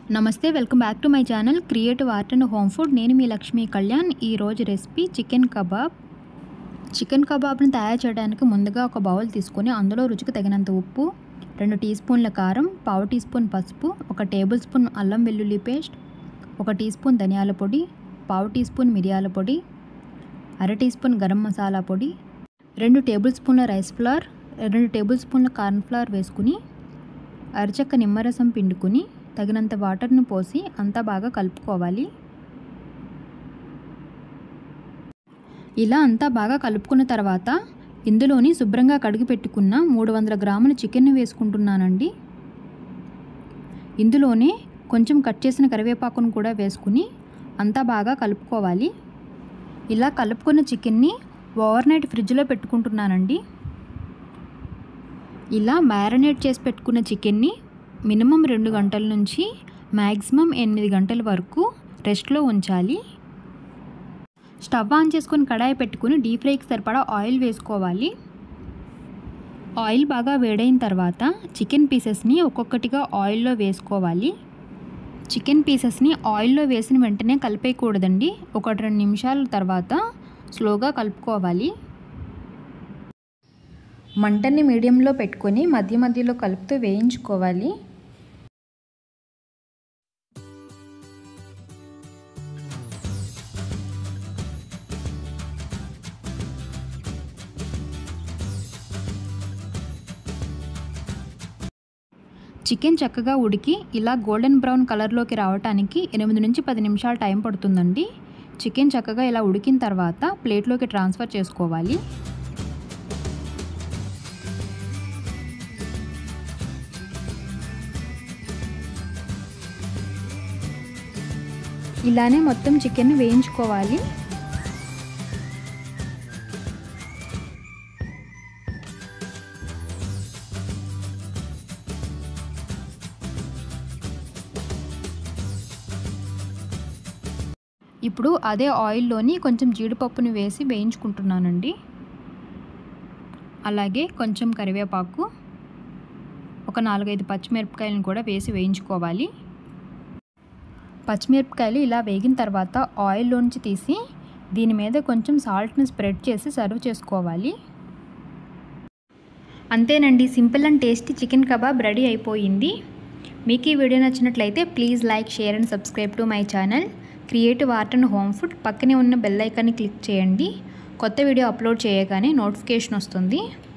నమస్తే welcome back to my channel creative art and home food నేను మీ లక్ష్మీ కళ్యాణ్ ఈరోజు రెసిపీ చికెన్ కబాబ్ చికెన్ కబాబ్ని తయారు చేయడానికి ముందుగా ఒక బౌల్ తీసుకొని అందులో రుచికి తగినంత ఉప్పు రెండు టీ స్పూన్ల కారం పావు టీ స్పూన్ పసుపు ఒక టేబుల్ స్పూన్ అల్లం వెల్లుల్లి పేస్ట్ ఒక టీ స్పూన్ ధనియాల పొడి పావు టీ స్పూన్ మిరియాల పొడి అర టీ స్పూన్ గరం మసాలా పొడి రెండు టేబుల్ స్పూన్ల రైస్ ఫ్లవర్ రెండు టేబుల్ స్పూన్ల కార్న్ ఫ్లవర్ వేసుకుని అరచక్క నిమ్మరసం పిండుకుని తగినంత వాటర్ను పోసి అంతా బాగా కలుపుకోవాలి ఇలా అంతా బాగా కలుపుకున్న తర్వాత ఇందులోని శుభ్రంగా కడిగి పెట్టుకున్న మూడు వందల గ్రాముల చికెన్ వేసుకుంటున్నానండి ఇందులోనే కొంచెం కట్ చేసిన కరివేపాకును కూడా వేసుకుని అంతా బాగా కలుపుకోవాలి ఇలా కలుపుకున్న చికెన్ని ఓవర్ నైట్ ఫ్రిడ్జ్లో పెట్టుకుంటున్నానండి ఇలా మ్యారినేట్ చేసి పెట్టుకున్న చికెన్ని మినిమం రెండు గంటల నుంచి మ్యాక్సిమం ఎనిమిది గంటల వరకు రెస్ట్లో ఉంచాలి స్టవ్ ఆన్ చేసుకొని కడాయి పెట్టుకుని డీప్ ఫ్రైకి సరిపడా ఆయిల్ వేసుకోవాలి ఆయిల్ బాగా వేడైన తర్వాత చికెన్ పీసెస్ని ఒక్కొక్కటిగా ఆయిల్లో వేసుకోవాలి చికెన్ పీసెస్ని ఆయిల్లో వేసిన వెంటనే కలిపేయకూడదండి ఒకటి రెండు నిమిషాల తర్వాత స్లోగా కలుపుకోవాలి మంటని మీడియంలో పెట్టుకొని మధ్య మధ్యలో కలుపుతూ వేయించుకోవాలి చికెన్ చక్కగా ఉడికి ఇలా గోల్డెన్ బ్రౌన్ కలర్లోకి రావడానికి ఎనిమిది నుంచి పది నిమిషాలు టైం పడుతుందండి చికెన్ చక్కగా ఇలా ఉడికిన తర్వాత ప్లేట్లోకి ట్రాన్స్ఫర్ చేసుకోవాలి ఇలానే మొత్తం చికెన్ వేయించుకోవాలి ఇప్పుడు అదే ఆయిల్లోని కొంచెం జీడిపప్పుని వేసి వేయించుకుంటున్నానండి అలాగే కొంచెం కరివేపాకు ఒక నాలుగైదు పచ్చిమిరపకాయలను కూడా వేసి వేయించుకోవాలి పచ్చిమిరపకాయలు ఇలా వేగిన తర్వాత ఆయిల్లోంచి తీసి దీని మీద కొంచెం సాల్ట్ని స్ప్రెడ్ చేసి సర్వ్ చేసుకోవాలి అంతేనండి simple and tasty chicken kebab ready అయిపోయింది మీకు ఈ వీడియో నచ్చినట్లయితే please like share and subscribe to my channel creative art and home food పక్కనే ఉన్న బెల్ ఐకాన్ని క్లిక్ చేయండి కొత్త వీడియో అప్లోడ్ చేయగానే నోటిఫికేషన్ వస్తుంది